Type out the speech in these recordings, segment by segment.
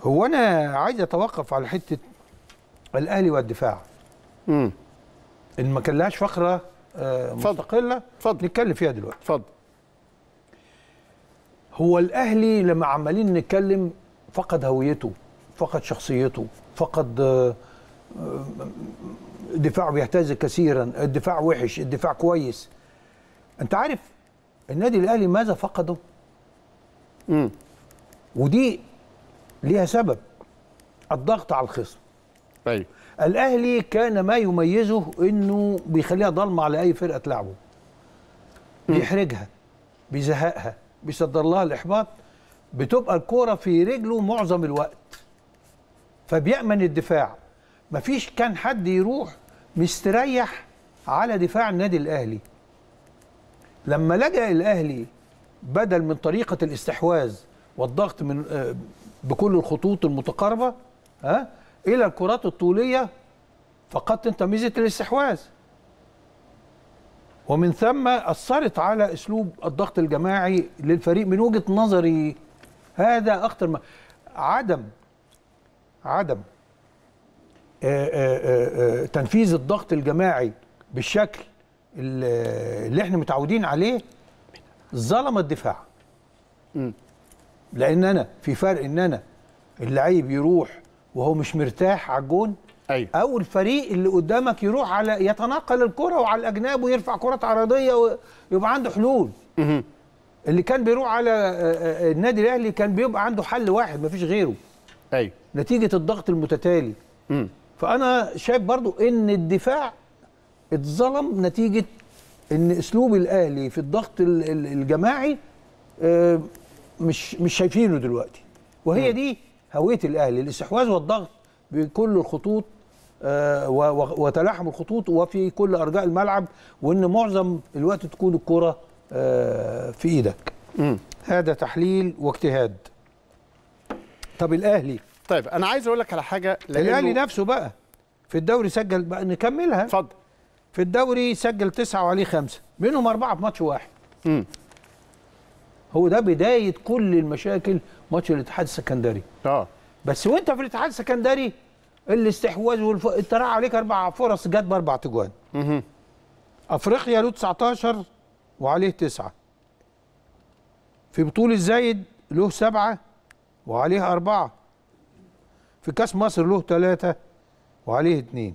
هو انا عايز اتوقف على حته الاهلي والدفاع امم ان ما كان لهاش فقره آه، اتفضل. مستقله اتفضل. نتكلم فيها دلوقتي اتفضل هو الاهلي لما عمالين نتكلم فقد هويته فقد شخصيته فقد آه، آه، دفاعه بيهتز كثيرا الدفاع وحش الدفاع كويس انت عارف النادي الاهلي ماذا فقده امم ودي ليها سبب الضغط على الخصم ايوه الاهلي كان ما يميزه انه بيخليها ضلمه على اي فرقه تلعبه بيحرجها بيزهقها بيصدر لها الاحباط بتبقى الكوره في رجله معظم الوقت فبيامن الدفاع مفيش كان حد يروح مستريح على دفاع النادي الاهلي لما لجأ الاهلي بدل من طريقه الاستحواذ والضغط من آه، بكل الخطوط المتقاربه ها الى الكرات الطوليه فقدت انت ميزه الاستحواذ ومن ثم اثرت على اسلوب الضغط الجماعي للفريق من وجهه نظري هذا اخطر ما عدم عدم آه، آه، آه، آه، تنفيذ الضغط الجماعي بالشكل اللي اللي احنا متعودين عليه ظلم الدفاع مم. لان انا في فرق ان انا اللعيب يروح وهو مش مرتاح على الجون ايوه او الفريق اللي قدامك يروح على يتناقل الكره وعلى الاجناب ويرفع كرات عرضيه ويبقى عنده حلول مهم. اللي كان بيروح على آه، آه، النادي الاهلي كان بيبقى عنده حل واحد مفيش غيره ايوه نتيجه الضغط المتتالي امم فانا شايف برضو ان الدفاع اتظلم نتيجه ان اسلوب الاهلي في الضغط ال- ال- الجماعي آه، مش مش شايفينه دلوقتي وهي دي هويه الاهلي الاستحواذ والضغط بكل الخطوط آه، و- و- وتلاحم الخطوط وفي كل ارجاء الملعب وان معظم الوقت تكون الكره آه، في ايدك امم هذا تحليل واجتهاد طب الاهلي طيب انا عايز اقول لك على حاجه لأنه- الاهلي نفسه بقى في الدوري سجل بقى نكملها اتفضل في الدوري سجل تسعة وعليه خمسة منهم أربعة في ماتش واحد امم هو ده بداية كل المشاكل ماتش الاتحاد السكندري اه بس وانت في الاتحاد السكندري الاستحواذ والف... التراع عليك أربع فرص جت بأربع تجوان مهم. أفريقيا له 19 وعليه تسعة في بطولة زايد له سبعة وعليه أربعة في كأس مصر له ثلاثة وعليه اتنين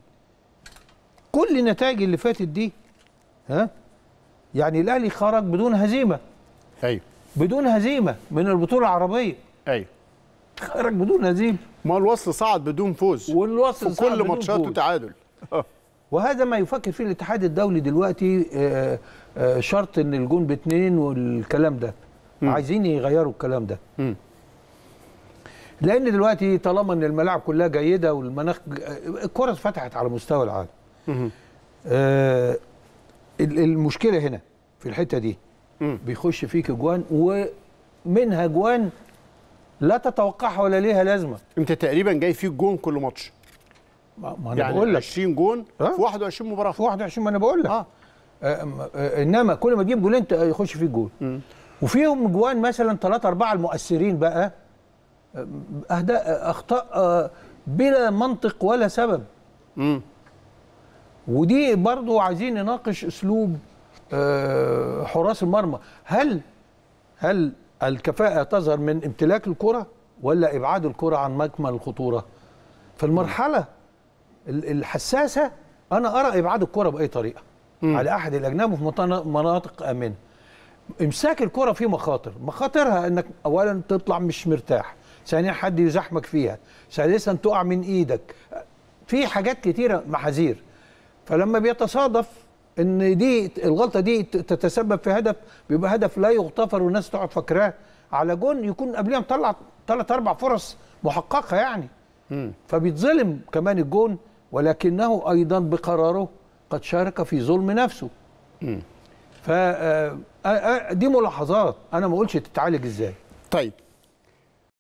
كل النتائج اللي فاتت دي ها يعني الأهلي خرج بدون هزيمة ايوه بدون هزيمة من البطولة العربية ايوه خرج بدون هزيمة ما الوصل صعد بدون فوز والوصل في صعد كل بدون ماتشاته فوز. تعادل آه. وهذا ما يفكر فيه الاتحاد الدولي دلوقتي آه، آه، شرط ان الجون باثنين والكلام ده عايزين يغيروا الكلام ده مم. لان دلوقتي طالما ان الملاعب كلها جيده والمناخ آه، الكره اتفتحت على مستوى العالم مهم. آه، ال- المشكله هنا في الحته دي مم. بيخش فيك جوان ومنها جوان لا تتوقعها ولا ليها لازمه انت تقريبا جاي فيك جون كل ماتش ما ما انا يعني بقول لك 20 جون ها؟ في 21 مباراه في 21 ما انا بقول لك اه آه، م- آه، انما كل ما تجيب جولين ت- يخش فيه جول مم. وفيهم جوان مثلا ثلاثة أربعة المؤثرين بقى آه، أهداء أخطاء آه، بلا منطق ولا سبب مم. ودي برضو عايزين نناقش أسلوب آه، حراس المرمى هل هل الكفاءة تظهر من امتلاك الكرة ولا إبعاد الكرة عن مكمن الخطورة في المرحلة ال- الحساسة أنا أرى إبعاد الكرة بأي طريقة على أحد الأجناب في مطن- مناطق آمنة امساك الكرة فيه مخاطر مخاطرها انك اولا تطلع مش مرتاح ثانيا حد يزحمك فيها ثالثا تقع من ايدك في حاجات كتيرة محاذير فلما بيتصادف ان دي الغلطة دي ت- تتسبب في هدف بيبقى هدف لا يغتفر والناس تقعد فاكراه على جون يكون قبلها مطلع ثلاث اربع فرص محققة يعني مم. فبيتظلم كمان الجون ولكنه ايضا بقراره قد شارك في ظلم نفسه مم. ف آه، آه، آه، دي ملاحظات انا ما اقولش تتعالج ازاي طيب